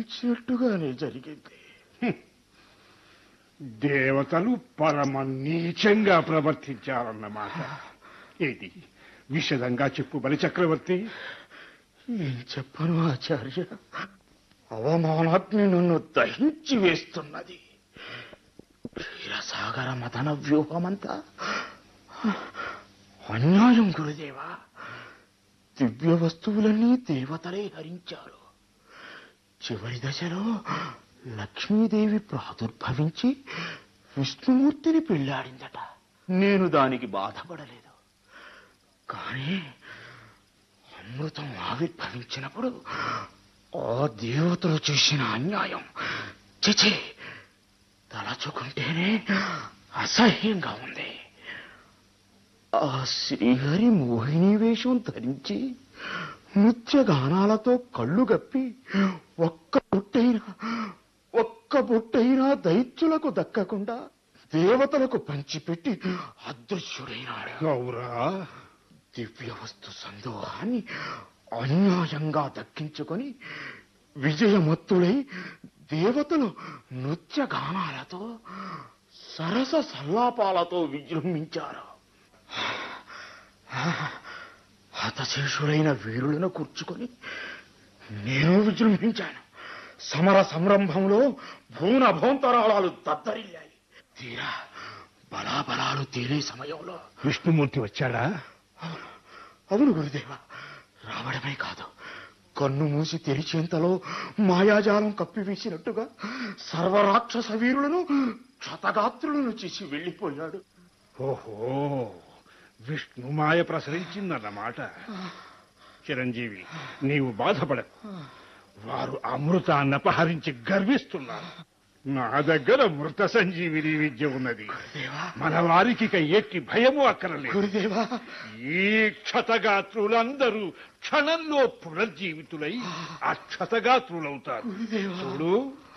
ఊహించినట్టుగానే జరిగింది దేవతలు పరమ నీచంగా ప్రవర్తించారన్నమాట ఏది విషదంగా చెప్పు బలి చక్రవర్తి ఏం చెప్పను ఆచార్య అవమానాగ్ని నన్ను దహించి వేస్తున్నది క్షీరసాగర మదన వ్యూహమంతా అన్యాయం గురుదేవా దివ్య వస్తువులన్నీ దేవతలే హరించారు చివరి దశలో లక్ష్మీదేవి ప్రాదుర్భవించి విష్ణుమూర్తిని పెళ్ళాడిందట నేను దానికి బాధపడలేదు కానీ అమృతం ఆవిర్భవించినప్పుడు ఆ దేవతలు చేసిన అన్యాయం చిచి తలచుకుంటేనే అసహ్యంగా ఉంది ఆ శ్రీహరి మోహిని వేషం ధరించి నృత్య గానాలతో కళ్ళు గప్పి ఒక్క బొట్టైనా ఒక్క బొట్టైనా దైత్యులకు దక్కకుండా దేవతలకు పంచిపెట్టి అదృశ్యుడైనాడు గౌరా దివ్య వస్తు సందోహాన్ని అన్యాయంగా దక్కించుకొని విజయమత్తుడై దేవతలు నృత్య గానాలతో సరస సల్లాపాలతో విజృంభించారు హతశేషులైన వీరులను కూర్చుకొని నేను విజృంభించాను సమర సంరంభంలో భూన భోంతరాళాలు దద్దరిల్లాయి తీరా బలాబలాలు తేలే సమయంలో విష్ణుమూర్తి వచ్చాడా అవును గురుదేవ రావడమే కాదు కన్ను మూసి తెరిచేంతలో మాయాజాలం కప్పివేసినట్టుగా సర్వరాక్షస వీరులను క్షతగాత్రులను చేసి వెళ్ళిపోయాడు ఓహో విష్ణుమాయ ప్రసరించిందన్నమాట చిరంజీవి నీవు బాధపడకు వారు అమృతాన్ని అపహరించి గర్విస్తున్నారు నా దగ్గర మృత సంజీవిని విద్య ఉన్నది గురుదేవా మన వారికి ఇక ఎట్టి భయము అక్కరలేదు గురుదేవా ఈ క్షతగాత్రులందరూ క్షణంలో పునర్జీవితులై అక్షతగాత్రులవుతారు గురుదేవా చూడు